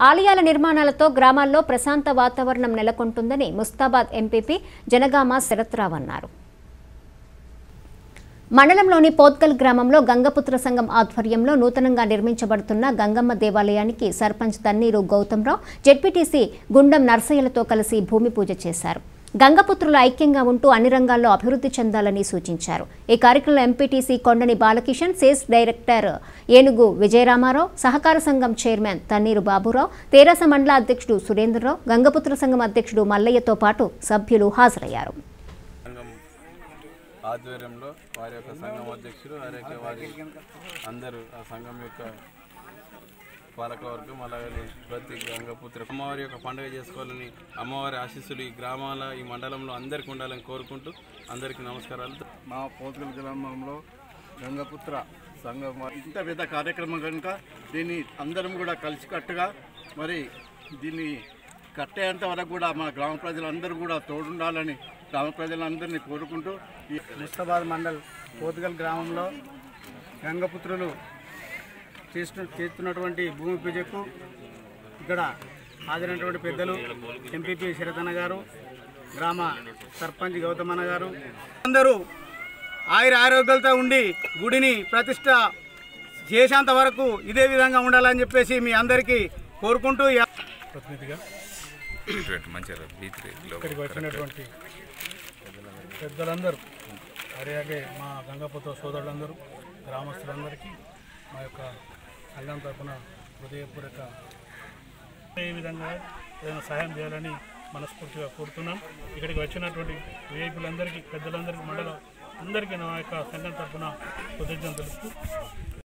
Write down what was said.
ఆలయాల నిర్మాణాలతో గ్రామాల్లో ప్రశాంత వాతావరణం నెలకొంటుందని ముస్తాబాద్ ఎంపీపీ జనగామ శరత్రావు అన్నారు మండలంలోని పోత్కల్ గ్రామంలో గంగపుత్ర సంఘం ఆధ్వర్యంలో నూతనంగా నిర్మించబడుతున్న గంగమ్మ దేవాలయానికి సర్పంచ్ తన్నీరు గౌతమ్రావు జెడ్పీటీసీ గుండం నర్సయ్యలతో కలిసి భూమి పూజ చేశారు గంగపుత్రులు ఐక్యంగా ఉంటూ అన్ని రంగాల్లో అభివృద్ధి చెందాలని సూచించారు ఈ కార్యక్రమంలో ఎంపీటీసీ కొండని బాలకిషన్ సేస్ డైరెక్టర్ ఏనుగు విజయరామారావు సహకార సంఘం చైర్మన్ తన్నీరు బాబురావు తేరాస మండల అధ్యక్షుడు సురేంద్రరావు గంగపుత్ర సంఘం అధ్యక్షుడు మల్లయ్యతో పాటు సభ్యులు హాజరయ్యారు సంఘం ఆధ్వర్యంలో వారి యొక్క సంఘం అధ్యక్షుడు వారి యొక్క వారి అందరూ ఆ సంఘం యొక్క పాలకవర్గం అలాగే ప్రతి గంగపుత్ర అమ్మవారి యొక్క పండుగ చేసుకోవాలని అమ్మవారి ఆశీస్సులు ఈ గ్రామాల ఈ మండలంలో అందరికీ ఉండాలని కోరుకుంటూ అందరికీ నమస్కారాలు మా పోతుగల గ్రామంలో గంగపుత్ర సంఘం వారి ఇంత పెద్ద కార్యక్రమం కనుక దీన్ని అందరం కూడా కలిసికట్టుగా మరి దీన్ని కట్టేంత వరకు కూడా మా గ్రామ ప్రజలందరూ కూడా తోడుండాలని గ్రామ ప్రజలందరినీ కోరుకుంటూ ఈ ముస్తాబాద్ మండల్ పోతుగల్ గ్రామంలో గంగపుత్రులు చేస్తు చేస్తున్నటువంటి భూమి పూజకు ఇక్కడ హాజరైనటువంటి పెద్దలు ఎంపీపీ శరతన్న గారు గ్రామ సర్పంచ్ గౌతమన్న గారు అందరూ ఆయుర ఆరోగ్యాలతో ఉండి గుడిని ప్రతిష్ట చేసేంత వరకు ఇదే విధంగా ఉండాలని చెప్పేసి మీ అందరికీ కోరుకుంటూ ఈ ప్రతినిధిగా మంచిగా ఇక్కడికి వచ్చినటువంటి పెద్దలందరూ అలాగే మా గంగాపుత్ర సోదరులందరూ గ్రామస్తులందరికీ మా యొక్క సంఘం తరపున హృదయపూర్వక ఏ విధంగా ఏదైనా సహాయం చేయాలని మనస్ఫూర్తిగా కోరుతున్నాం ఇక్కడికి వచ్చినటువంటి విఐపీలందరికీ పెద్దలందరికీ మండలం అందరికీ నా యొక్క సంఘం తరపున కృతజ్ఞతలు తెలుపుతూ